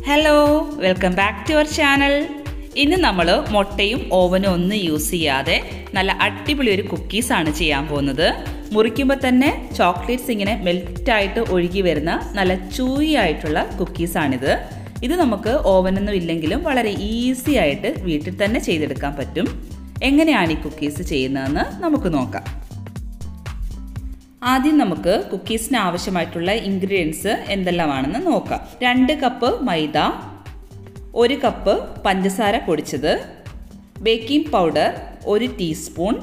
hello welcome back to our channel ഇന്ന് നമ്മൾ മുട്ടയും ഓവനും ഒന്നും യൂസ് ചെയ്യാതെ നല്ല അടിപൊളി ഒരു കുക്കീസാണ് ചെയ്യാൻ പോകുന്നത് മുറിക്കുമ്പോൾ തന്നെ ചോക്ലേറ്റ്സ് ഇങ്ങനെ മെൽറ്റായിട്ട് ഒഴുകി വരുന്ന നല്ല ചൂയി ആയിട്ടുള്ള കുക്കീസാണിത് ഇത് നമുക്ക് ഓവനൊന്നും ഇല്ലെങ്കിലും വളരെ ഈസി ആയിട്ട് വീട്ടിൽ തന്നെ ചെയ്തെടുക്കാൻ പറ്റും എങ്ങനെയാണ് ഈ കുക്കീസ് ചെയ്യുന്നതെന്ന് നമുക്ക് നോക്കാം ആദ്യം നമുക്ക് കുക്കീസിന് ആവശ്യമായിട്ടുള്ള ഇൻഗ്രീഡിയൻസ് എന്തെല്ലാമാണെന്ന് നോക്കാം രണ്ട് കപ്പ് മൈദ ഒരു കപ്പ് പഞ്ചസാര പൊടിച്ചത് ബേക്കിംഗ് പൗഡർ ഒരു ടീസ്പൂൺ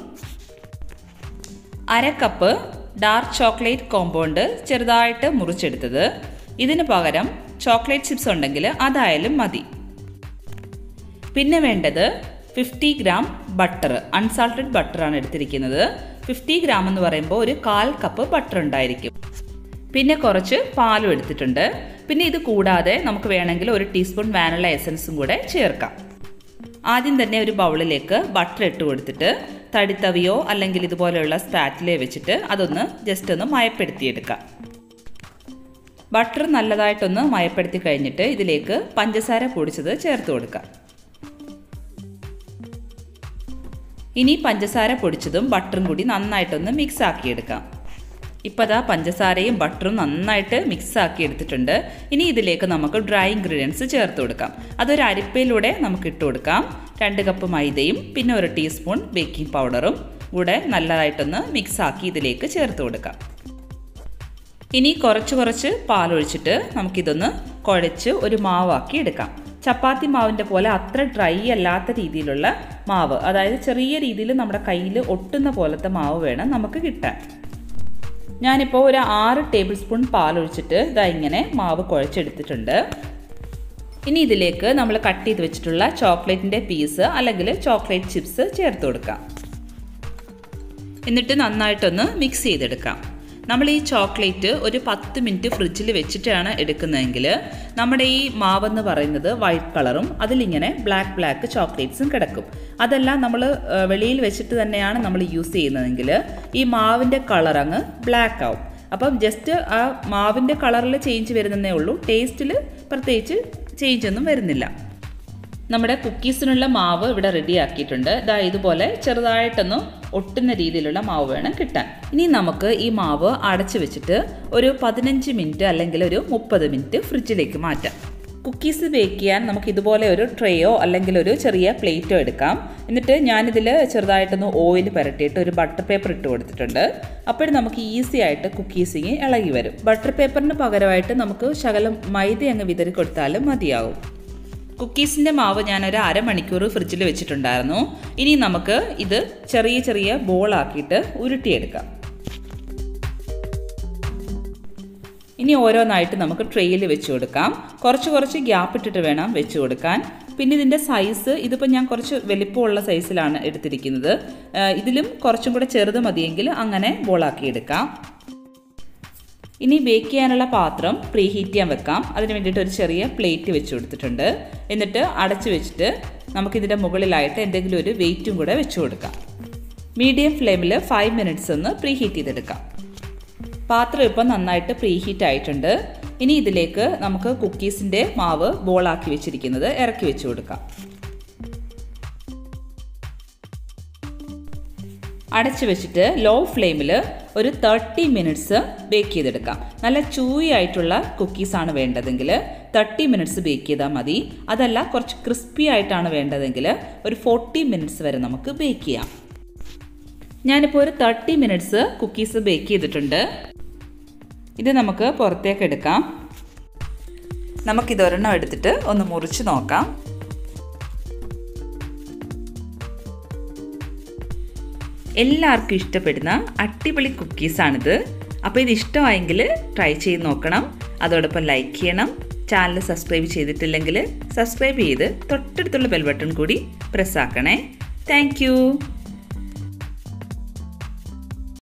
അര കപ്പ് ഡാർക്ക് ചോക്ലേറ്റ് കോമ്പൗണ്ട് ചെറുതായിട്ട് മുറിച്ചെടുത്തത് ഇതിന് പകരം ചോക്ലേറ്റ് ചിപ്സ് ഉണ്ടെങ്കിൽ അതായാലും മതി പിന്നെ വേണ്ടത് ഫിഫ്റ്റി ഗ്രാം ബട്ടർ അൺസാൾട്ടഡ് ബട്ടറാണ് എടുത്തിരിക്കുന്നത് ഫിഫ്റ്റി ഗ്രാം എന്ന് പറയുമ്പോൾ ഒരു കാൽ കപ്പ് ബട്ടർ ഉണ്ടായിരിക്കും പിന്നെ കുറച്ച് പാലും എടുത്തിട്ടുണ്ട് പിന്നെ ഇത് കൂടാതെ നമുക്ക് വേണമെങ്കിൽ ഒരു ടീസ്പൂൺ വാനില എസൻസും കൂടെ ചേർക്കാം ആദ്യം തന്നെ ഒരു ബൗളിലേക്ക് ബട്ടർ ഇട്ട് കൊടുത്തിട്ട് തടിത്തവിയോ അല്ലെങ്കിൽ ഇതുപോലെയുള്ള സ്പാറ്റിലോ വെച്ചിട്ട് അതൊന്ന് ജസ്റ്റ് ഒന്ന് മയപ്പെടുത്തിയെടുക്കാം ബട്ടർ നല്ലതായിട്ടൊന്ന് മയപ്പെടുത്തി കഴിഞ്ഞിട്ട് ഇതിലേക്ക് പഞ്ചസാര പൊടിച്ചത് ചേർത്ത് കൊടുക്കാം ഇനി പഞ്ചസാര പൊടിച്ചതും ബട്ടറും കൂടി നന്നായിട്ടൊന്ന് മിക്സ് ആക്കിയെടുക്കാം ഇപ്പോൾ അതാ പഞ്ചസാരയും ബട്ടറും നന്നായിട്ട് മിക്സ് ആക്കി എടുത്തിട്ടുണ്ട് ഇനി ഇതിലേക്ക് നമുക്ക് ഡ്രൈ ഇൻഗ്രീഡിയൻസ് ചേർത്ത് കൊടുക്കാം അതൊരു അരിപ്പയിലൂടെ നമുക്ക് ഇട്ട് കൊടുക്കാം രണ്ട് കപ്പ് മൈദയും പിന്നെ ഒരു ടീസ്പൂൺ ബേക്കിംഗ് പൗഡറും കൂടെ നല്ലതായിട്ടൊന്ന് മിക്സ് ആക്കി ഇതിലേക്ക് ചേർത്ത് കൊടുക്കാം ഇനി കുറച്ച് കുറച്ച് പാലൊഴിച്ചിട്ട് നമുക്കിതൊന്ന് കുഴച്ച് ഒരു മാവാക്കി എടുക്കാം ചപ്പാത്തി മാവിൻ്റെ പോലെ അത്ര ഡ്രൈ അല്ലാത്ത രീതിയിലുള്ള മാവ് അതായത് ചെറിയ രീതിയിൽ നമ്മുടെ കയ്യിൽ ഒട്ടുന്ന പോലത്തെ മാവ് വേണം നമുക്ക് കിട്ടാൻ ഞാനിപ്പോൾ ഒരു ആറ് ടേബിൾ സ്പൂൺ പാലൊഴിച്ചിട്ട് ഇതാ ഇങ്ങനെ മാവ് കുഴച്ചെടുത്തിട്ടുണ്ട് ഇനി ഇതിലേക്ക് നമ്മൾ കട്ട് ചെയ്ത് വെച്ചിട്ടുള്ള ചോക്ലേറ്റിൻ്റെ പീസ് അല്ലെങ്കിൽ ചോക്ലേറ്റ് ചിപ്സ് ചേർത്ത് കൊടുക്കാം എന്നിട്ട് നന്നായിട്ടൊന്ന് മിക്സ് ചെയ്തെടുക്കാം നമ്മൾ ഈ ചോക്ലേറ്റ് ഒരു പത്ത് മിനിറ്റ് ഫ്രിഡ്ജിൽ വെച്ചിട്ടാണ് എടുക്കുന്നതെങ്കിൽ നമ്മുടെ ഈ മാവെന്ന് പറയുന്നത് വൈറ്റ് കളറും അതിലിങ്ങനെ ബ്ലാക്ക് ബ്ലാക്ക് ചോക്ലേറ്റ്സും കിടക്കും അതെല്ലാം നമ്മൾ വെളിയിൽ വെച്ചിട്ട് തന്നെയാണ് നമ്മൾ യൂസ് ചെയ്യുന്നതെങ്കിൽ ഈ മാവിൻ്റെ കളർ അങ്ങ് ബ്ലാക്ക് ആവും അപ്പം ജസ്റ്റ് ആ മാവിൻ്റെ കളറിൽ ചേഞ്ച് വരുന്നതേ ഉള്ളൂ ടേസ്റ്റിൽ പ്രത്യേകിച്ച് ചേഞ്ച് ഒന്നും വരുന്നില്ല നമ്മുടെ കുക്കീസിനുള്ള മാവ് ഇവിടെ റെഡി ആക്കിയിട്ടുണ്ട് ഇതാ ഇതുപോലെ ചെറുതായിട്ടൊന്ന് ഒട്ടുന്ന രീതിയിലുള്ള മാവ് വേണം കിട്ടാൻ ഇനി നമുക്ക് ഈ മാവ് അടച്ചു വെച്ചിട്ട് ഒരു പതിനഞ്ച് മിനിറ്റ് അല്ലെങ്കിൽ ഒരു മുപ്പത് മിനിറ്റ് ഫ്രിഡ്ജിലേക്ക് മാറ്റാം കുക്കീസ് ബേക്ക് ചെയ്യാൻ നമുക്ക് ഇതുപോലെ ഒരു ട്രേയോ അല്ലെങ്കിൽ ഒരു ചെറിയ പ്ലേറ്റോ എടുക്കാം എന്നിട്ട് ഞാനിതിൽ ചെറുതായിട്ടൊന്ന് ഓയിൽ പുരട്ടിയിട്ട് ഒരു ബട്ടർ പേപ്പർ ഇട്ട് കൊടുത്തിട്ടുണ്ട് അപ്പോഴും നമുക്ക് ഈസി ആയിട്ട് കുക്കീസിങ് ഇളകി വരും ബട്ടർ പേപ്പറിന് പകരമായിട്ട് നമുക്ക് ശകലം മൈദ അങ്ങ് വിതറി കൊടുത്താലും മതിയാവും കുക്കീസിൻ്റെ മാവ് ഞാനൊരു അരമണിക്കൂർ ഫ്രിഡ്ജിൽ വെച്ചിട്ടുണ്ടായിരുന്നു ഇനി നമുക്ക് ഇത് ചെറിയ ചെറിയ ബോളാക്കിയിട്ട് ഉരുട്ടിയെടുക്കാം ഇനി ഓരോന്നായിട്ട് നമുക്ക് ട്രെയിൽ വെച്ച് കൊടുക്കാം കുറച്ച് കുറച്ച് ഗ്യാപ്പ് ഇട്ടിട്ട് വേണം വെച്ച് കൊടുക്കാൻ പിന്നെ ഇതിൻ്റെ സൈസ് ഇതിപ്പോൾ ഞാൻ കുറച്ച് വലിപ്പമുള്ള സൈസിലാണ് എടുത്തിരിക്കുന്നത് ഇതിലും കുറച്ചും കൂടെ ചെറുത് മതിയെങ്കിൽ അങ്ങനെ ബോളാക്കി എടുക്കാം ഇനി ബേക്ക് ചെയ്യാനുള്ള പാത്രം പ്രീ ഹീറ്റ് ചെയ്യാൻ വെക്കാം അതിന് വേണ്ടിയിട്ട് ഒരു ചെറിയ പ്ലേറ്റ് വെച്ച് കൊടുത്തിട്ടുണ്ട് എന്നിട്ട് അടച്ചു വെച്ചിട്ട് നമുക്കിതിൻ്റെ മുകളിലായിട്ട് എന്തെങ്കിലും ഒരു വെയിറ്റും കൂടെ വെച്ച് കൊടുക്കാം മീഡിയം ഫ്ലെയിമിൽ ഫൈവ് മിനിറ്റ്സ് ഒന്ന് പ്രീ ഹീറ്റ് ചെയ്തെടുക്കാം പാത്രം ഇപ്പം നന്നായിട്ട് പ്രീ ഹീറ്റ് ആയിട്ടുണ്ട് ഇനി ഇതിലേക്ക് നമുക്ക് കുക്കീസിൻ്റെ മാവ് ബോളാക്കി വെച്ചിരിക്കുന്നത് ഇറക്കി വെച്ച് കൊടുക്കാം അടച്ചു വെച്ചിട്ട് ലോ ഫ്ലെയിമിൽ ഒരു തേർട്ടി മിനിറ്റ്സ് ബേക്ക് ചെയ്തെടുക്കാം നല്ല ചൂയി ആയിട്ടുള്ള കുക്കീസാണ് വേണ്ടതെങ്കിൽ തേർട്ടി മിനിറ്റ്സ് ബേക്ക് ചെയ്താൽ മതി അതല്ല കുറച്ച് ക്രിസ്പി ആയിട്ടാണ് വേണ്ടതെങ്കിൽ ഒരു ഫോർട്ടി മിനിറ്റ്സ് വരെ നമുക്ക് ബേക്ക് ചെയ്യാം ഞാനിപ്പോൾ ഒരു തേർട്ടി മിനിറ്റ്സ് കുക്കീസ് ബേക്ക് ചെയ്തിട്ടുണ്ട് ഇത് നമുക്ക് പുറത്തേക്ക് എടുക്കാം നമുക്കിതൊരെണ്ണം എടുത്തിട്ട് ഒന്ന് മുറിച്ച് നോക്കാം എല്ലാവർക്കും ഇഷ്ടപ്പെടുന്ന അടിപൊളി കുക്കീസാണിത് അപ്പോൾ ഇത് ഇഷ്ടമായെങ്കിൽ ട്രൈ ചെയ്ത് നോക്കണം അതോടൊപ്പം ലൈക്ക് ചെയ്യണം ചാനൽ സബ്സ്ക്രൈബ് ചെയ്തിട്ടില്ലെങ്കിൽ സബ്സ്ക്രൈബ് ചെയ്ത് തൊട്ടടുത്തുള്ള ബെൽ ബട്ടൺ കൂടി പ്രസ് ആക്കണേ താങ്ക്